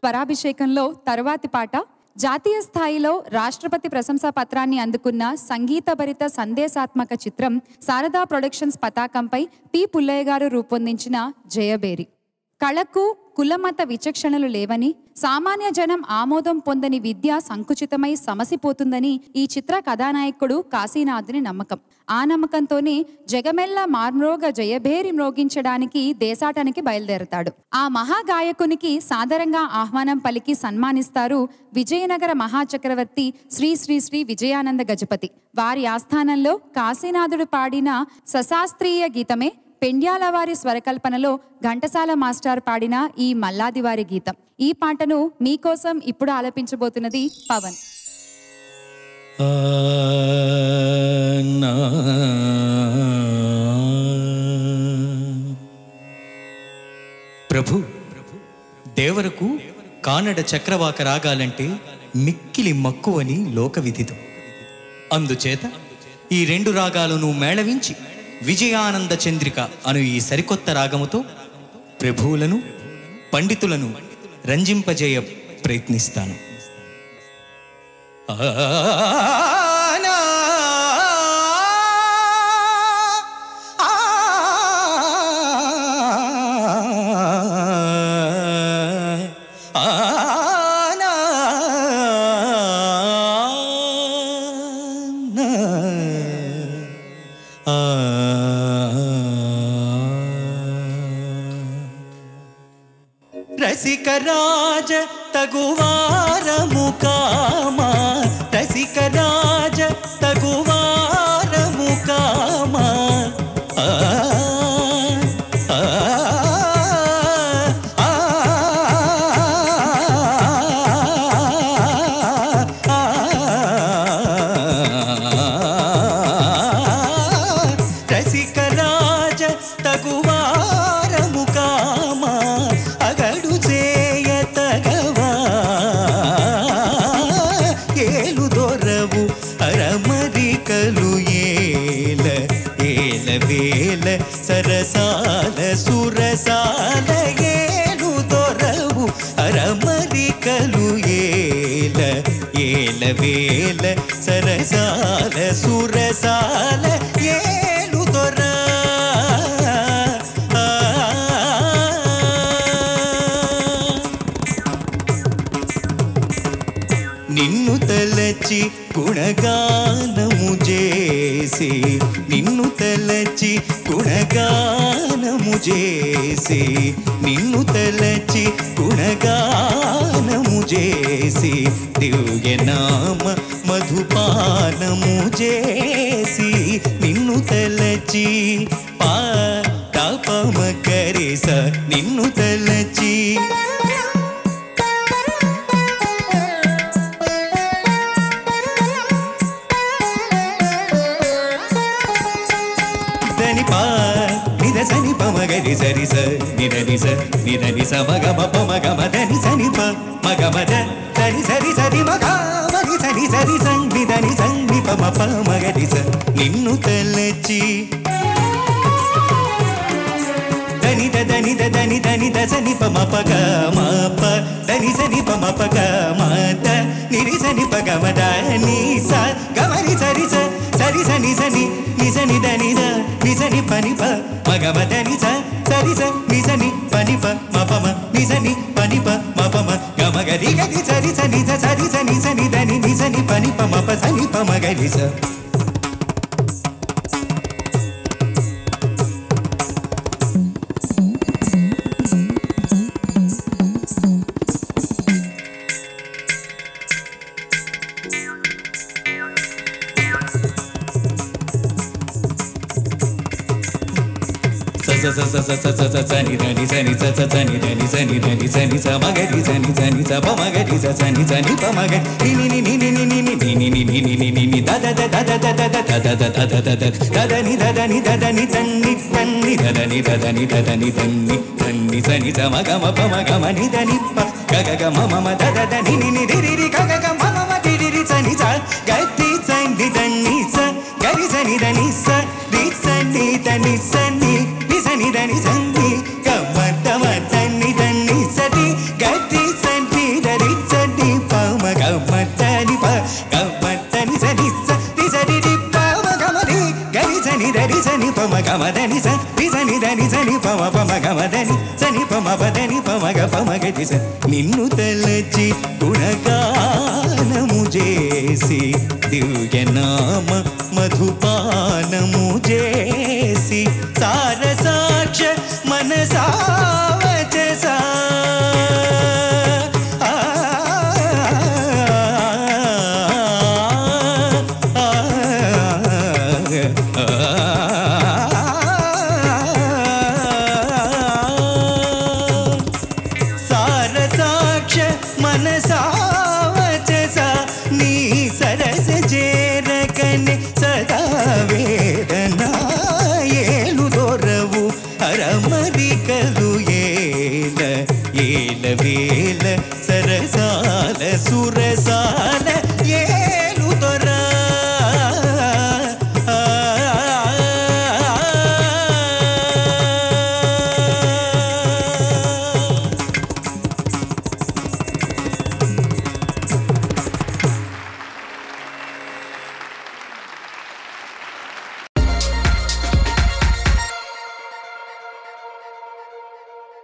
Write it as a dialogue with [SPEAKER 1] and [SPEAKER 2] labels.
[SPEAKER 1] స్వరాభిషేకంలో తరువాతి పాట జాతీయ స్థాయిలో రాష్ట్రపతి ప్రశంసా పత్రాన్ని అందుకున్న సంగీతభరిత సందేశాత్మక చిత్రం శారదా ప్రొడక్షన్స్ పతాకంపై పి పుల్లయ్య గారు రూపొందించిన జయబేరి కళకు కులమత విచక్షణలు లేవని సామాన్య జనం ఆమోదం పొందని విద్య సంకుచితమై సమసిపోతుందని ఈ చిత్ర కథానాయకుడు కాశీనాథుని నమ్మకం ఆ నమ్మకంతోనే జగమెల్ల మార్మ్రోగ జయభేరి మ్రోగించడానికి దేశాటానికి బయలుదేరతాడు ఆ మహాగాయకునికి సాదరంగా ఆహ్వానం పలికి సన్మానిస్తారు విజయనగర మహాచక్రవర్తి శ్రీ శ్రీ శ్రీ విజయానంద గజపతి వారి ఆస్థానంలో కాశీనాథుడు పాడిన సశాస్త్రీయ గీతమే పెండ్యాల వారి స్వరకల్పనలో ఘంటసాల మాస్టర్ పాడిన ఈ మల్లాది వారి గీతం ఈ పాటను మీకోసం ఇప్పుడు ఆలపించబోతున్నది పవన్
[SPEAKER 2] ప్రభు దేవరకు కానడ చక్రవాక రాగాలంటే మిక్కిలి మక్కువని లోక విదితం అందుచేత ఈ రెండు రాగాలను మేళవించి విజయానంద చంద్రిక అను ఈ సరికొత్త రాగముతో ప్రభువులను పండితులను రంజింపజేయ ప్రయత్నిస్తాను ఆనా, ఆనా, రసికరాజ తగువారము కామా రసికరాజ తగువారము కామా ఆ, ఆ, ఆ, రసికరాజ తగువారము కామా అగడు చేయ తగవా ఏలు దొరవు అరమరికలు ఏల ఏల వేల సరసాల సురసాల ఏలు దొరవు అరమరికలు ఏల ఏల వేల సరసాల సురసాల ఏలు దొర నిన్ను తలచి గుణగానము చేసి నిన్ను తలచి గుణగానము చేసి నిన్ను తలచి గుణగానము చేసి దివ్యనామ మధుపానము చేసి నిన్ను తలచి పా తాపమ కరిస నిన్ను తలచి దని పా నిద సని ప మగరి సరి స నిద ని స నిద ని స మగ మ ప మగ మ దని సని ప మగ మ ద సరి సరి సరి మగ మని సరి సరి సం నిద ని సం ని ప మ ప మగరి స నిన్ను తలచి దని ద దని ద దని దని ద సని ప మ ప గ మ ప దని సని ప మ ప గ మ ద నిరి సని ప గ మ ద ని స గ మ ని సరి స సరి స ని స ని ని స ని ద ని ద ని స ని ప ని ప మ గ మ ద ని స సరి స ని స ని ప ని ప మ ప మ ని స ని ప ని ప మ ప మ గ మ గ రి గ రి సరి స ని స సరి స ని స ని ద ని ని స ని ప ని ప మ ప స ని ప మ గ రి స స స స స స స స స ని ద ని స ని స స స ని ద ని స ని ద ని స ని స మ గ రి స ని స ని స ప మ గ రి స స ని స ని ప మ గ ని ని ని ని ని ని ని ని ని ని ని ని ని ని ని ని ద ద ద ద ద ద ద ద ద ద ద ద ద ద ద ద ద ని ద ద ని ద ద ని తన్ని తన్ని ద ద ని ద ద ని ద ద ని తన్ని తన్ని స ని స మ గ మ ప మ గ మ ని ద ని ప గ గ గ మ మ మ ద ద ద ని ని ని రి రి రి గ గ గ మ మ మ రి రి రి స ని స గ టి స ని ద ని స గ రి స ని ద ని స రి స ని ద ని స ని రి స ని ద ని స ని గ మ ద మ ద ని ద ని స టి గ టి స టి దని దరి సని పమ గమ దని స రి సని దని సని పమ పమ గమ దని సని పమ పదని పమ గ పమ గతి స నిన్ను తలచి గుణగానము చేసి దివ్యనామ మధుపానము చేసి సారసాక్ష మనసావచసా సారసాక్ష మనసావచస నీ సరస చేరకనే సదా వేదన ఏలు దొరవు అరమరికలు ఏల ఏల వేల సరసాల సురసాల